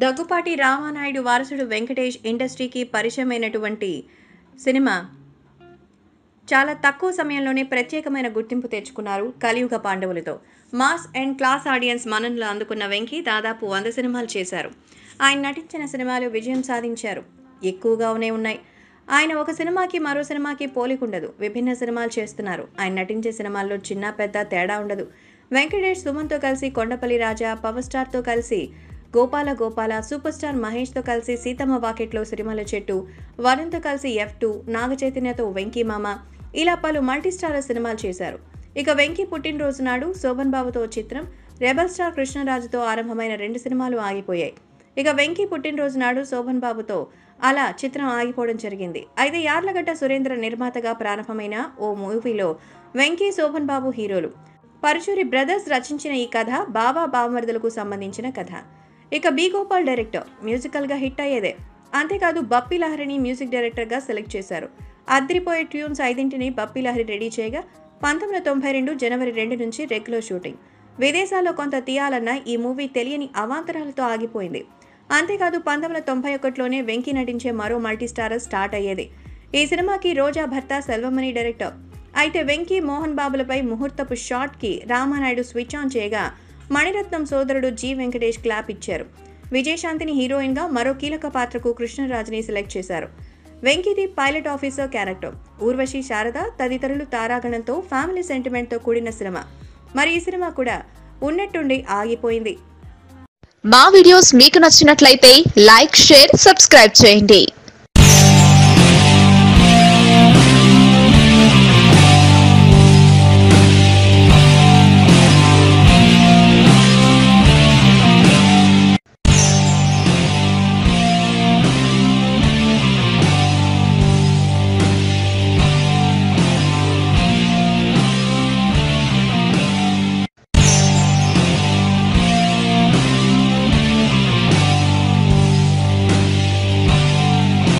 దగ్గుపాటి రామానాయుడు వారసుడు వెంకటేష్ ఇండస్ట్రీకి పరిచయమైనటువంటి సినిమా చాలా తక్కువ సమయంలోనే ప్రత్యేకమైన గుర్తింపు తెచ్చుకున్నారు కలియుగ పాండవులతో మాస్ అండ్ క్లాస్ ఆడియన్స్ మన్ననలు అందుకున్న వెంకీ దాదాపు వంద సినిమాలు చేశారు ఆయన నటించిన సినిమాలు విజయం సాధించారు ఎక్కువగానే ఉన్నాయి ఆయన ఒక సినిమాకి మరో సినిమాకి పోలికుండదు విభిన్న సినిమాలు చేస్తున్నారు ఆయన నటించే సినిమాల్లో చిన్న పెద్ద తేడా ఉండదు వెంకటేష్ సుమన్తో కలిసి కొండపల్లి రాజా పవర్ స్టార్తో కలిసి గోపాల గోపాల సూపర్ స్టార్ మహేష్తో కలిసి సీతమ్మ వాకెట్లో సిరిమల చెట్టు వరుణ్తో కలిసి ఎఫ్ టూ నాగ చైతన్యతో వెంకీ మామ ఇలా పలు మల్టీ స్టార్ సినిమాలు చేశారు ఇక వెంకీ పుట్టినరోజు నాడు శోభన్ బాబుతో ఓ చిత్రం రెబల్ స్టార్ కృష్ణరాజుతో ఆరంభమైన రెండు సినిమాలు ఆగిపోయాయి ఇక వెంకీ పుట్టినరోజు నాడు శోభన్ బాబుతో అలా చిత్రం ఆగిపోవడం జరిగింది అయితే యార్లగడ్డ సురేంద్ర నిర్మాతగా ప్రారంభమైన ఓ మూవీలో వెంకీ శోభన్ బాబు హీరోలు పరుచూరి బ్రదర్స్ రచించిన ఈ కథ బాబా బావమరుదులకు సంబంధించిన కథ ఇక బి గోపాల్ డైరెక్టర్ మ్యూజికల్గా హిట్ అయ్యేదే అంతేకాదు బప్పి లహరిని మ్యూజిక్ డైరెక్టర్గా సెలెక్ట్ చేశారు అద్రిపోయే ట్యూన్స్ ఐదింటిని బప్పి లహరి రెడీ చేయగా పంతొమ్మిది వందల తొంభై రెండు జనవరి రెండు నుంచి రెగ్యులర్ షూటింగ్ విదేశాల్లో కొంత తీయాలన్న ఈ మూవీ తెలియని అవాంతరాలతో ఆగిపోయింది అంతేకాదు పంతొమ్మిది వందల తొంభై ఒకటిలోనే వెంకీ నటించే మరో మల్టీ స్టారర్ స్టార్ట్ అయ్యేది ఈ సినిమాకి రోజా భర్త సెల్వమణి డైరెక్టర్ అయితే వెంకీ మోహన్ బాబులపై ముహూర్తపు షాట్కి రామానాయుడు స్విచ్ ఆన్ చేయగా మణిరత్నం సోదరుడు జి వెంకటేష్ క్లాప్ ఇచ్చారు విజయశాంతిని హీరోయిన్గా మరో కీలక పాత్రకు కృష్ణరాజుని సెలెక్ట్ చేశారు వెంకీది pilot officer character Urvashi Sharada తదితరులు తారాగణంతో ఫ్యామిలీ సెంటిమెంట్తో కూడిన సినిమా మరి ఈ సినిమా కూడా ఉన్నట్టుండి ఆగిపోయింది మా వీడియోస్ మీకు నచ్చినట్లయితే లైక్ షేర్ సబ్స్క్రైబ్ చేయండి